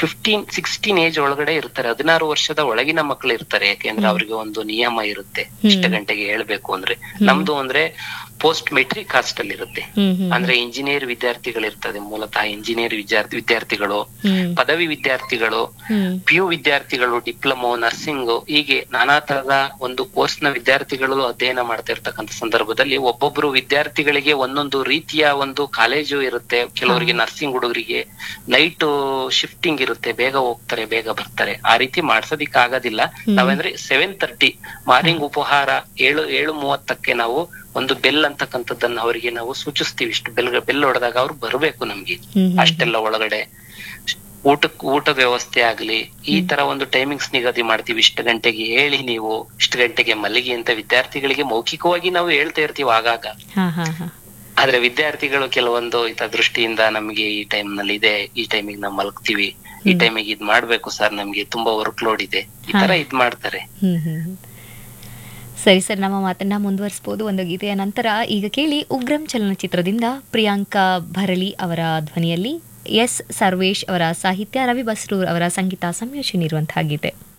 Fifteen sixteen age ಒಳಗಡೆ ಇರ್ತಾರೆ ಹದಿನಾರು ವರ್ಷದ ಒಳಗಿನ ಮಕ್ಕಳು ಇರ್ತಾರೆ ಯಾಕೆಂದ್ರೆ ಅವ್ರಿಗೆ ಒಂದು ನಿಯಮ ಇರುತ್ತೆ ಇಷ್ಟ ಗಂಟೆಗೆ ಹೇಳ್ಬೇಕು ಅಂದ್ರೆ ನಮ್ದು ಅಂದ್ರೆ ಪೋಸ್ಟ್ ಮೆಟ್ರಿಕ್ ಕಾಸ್ಟ್ ಅಲ್ಲಿ ಇರುತ್ತೆ ಹ್ಮ್ ಹ್ಮ್ ಅಂದ್ರೆ ಇಂಜಿನಿಯರ್ ವಿದ್ಯಾರ್ಥಿಗಳಿರ್ತದೆ ಮೂಲತಃ ಇಂಜಿನಿಯರ್ ವಿದ್ಯಾರ್ಥಿ ವಿದ್ಯಾರ್ಥಿಗಳು ಹ್ಮ್ ಪದವಿ ವಿದ್ಯಾರ್ಥಿಗಳು ಹ್ಮ್ ಪಿ ಯು ವಿದ್ಯಾರ್ಥಿಗಳು ಡಿಪ್ಲೊಮೊ ನರ್ಸಿಂಗ್ ಹೀಗೆ ನಾನಾ ತರದ ಒಂದು ಕೋರ್ಸ್ ನ ವಿದ್ಯಾರ್ಥಿಗಳು ಅಧ್ಯಯನ ಮಾಡ್ತಾ ಇರ್ತಕ್ಕಂಥ ಸಂದರ್ಭದಲ್ಲಿ ಒಬ್ಬೊಬ್ರು ವಿದ್ಯಾರ್ಥಿಗಳಿಗೆ ಒಂದೊಂದು ರೀತಿಯ ಒಂದು ಕಾಲೇಜು ಇರುತ್ತೆ ಕೆಲವರಿಗೆ ನರ್ಸಿಂಗ್ ಹುಡುಗರಿಗೆ ನೈಟ್ ಶಿಫ್ಟಿಂಗ್ ಇರುತ್ತೆ ಬೇಗ ಹೋಗ್ತಾರೆ ಬೇಗ ಬರ್ತಾರೆ ಆ ರೀತಿ ಮಾಡ್ಸೋದಿಕ್ ಆಗೋದಿಲ್ಲ ನಾವಂದ್ರೆ ಸೆವೆನ್ ತರ್ಟಿ ಮಾರ್ನಿಂಗ್ ಉಪಹಾರ ಏಳು ಏಳು ಮೂವತ್ತಕ್ಕೆ ನಾವು ಒಂದು ಬೆಲ್ ಅಂತಕ್ಕಂಥದ್ದನ್ನ ಅವರಿಗೆ ನಾವು ಸೂಚಿಸ್ತೀವಿ ಇಷ್ಟು ಬೆಲ್ ಬೆಲ್ ಹೊಡೆದಾಗ ಅವ್ರು ಬರಬೇಕು ನಮ್ಗೆ ಹ್ಮ್ ಹ್ಮ್. ಅಷ್ಟೆಲ್ಲ ಒಳಗಡೆ ಊಟಕ್ ಊಟದ ವ್ಯವಸ್ಥೆ ಆಗ್ಲಿ ಈ ತರ ಒಂದು ಟೈಮಿಂಗ್ಸ್ ನಿಗದಿ ಮಾಡ್ತೀವಿ ಇಷ್ಟು ಗಂಟೆಗೆ ಹೇಳಿ ನೀವು ಇಷ್ಟು ಗಂಟೆಗೆ ಮಲಗಿ ಅಂತ ವಿದ್ಯಾರ್ಥಿಗಳಿಗೆ ಮೌಖಿಕವಾಗಿ ನಾವು ಹೇಳ್ತಾ ಇರ್ತೀವಿ ಆಗಾಗ ಹಾ ಹಾ ಹಾ ಆದ್ರೆ ವಿದ್ಯಾರ್ಥಿಗಳು ಕೆಲವೊಂದು ಇತ ದೃಷ್ಟಿಯಿಂದ ನಮ್ಗೆ ಈ ಟೈಮ್ ನಲ್ಲಿ ಇದೆ ಈ ಟೈಮಿಗೆ ನಾವು ಮಲಗ್ತೀವಿ ಈ ಟೈಮಿಗೆ ಇದ್ ಮಾಡ್ಬೇಕು ಸರ್ ನಮ್ಗೆ ತುಂಬಾ ವರ್ಕ್ ಲೋಡ್ ಇದೆ ಈ ತರ ಇದ್ ಮಾಡ್ತಾರೆ ಹ್ಮ್ ಹ್ಮ್ ಹ್ಮ್. ಸರಿ ಸರ್ ನಮ್ಮ ಮಾತನ್ನ ಮುಂದುವರಿಸಬಹುದು ಒಂದು ಗೀತೆಯ ನಂತರ ಈಗ ಕೇಳಿ ಉಗ್ರಂ ಚಲನಚಿತ್ರದಿಂದ ಪ್ರಿಯಾಂಕಾ ಭರಳಿ ಅವರ ಧ್ವನಿಯಲ್ಲಿ ಎಸ್ ಸರ್ವೇಶ್ ಅವರ ಸಾಹಿತ್ಯ ರವಿ ಬಸ್ರೂರ್ ಅವರ ಸಂಗೀತ ಸಂಯೋಜನೆ ಇರುವಂತಹ ಗೀತೆ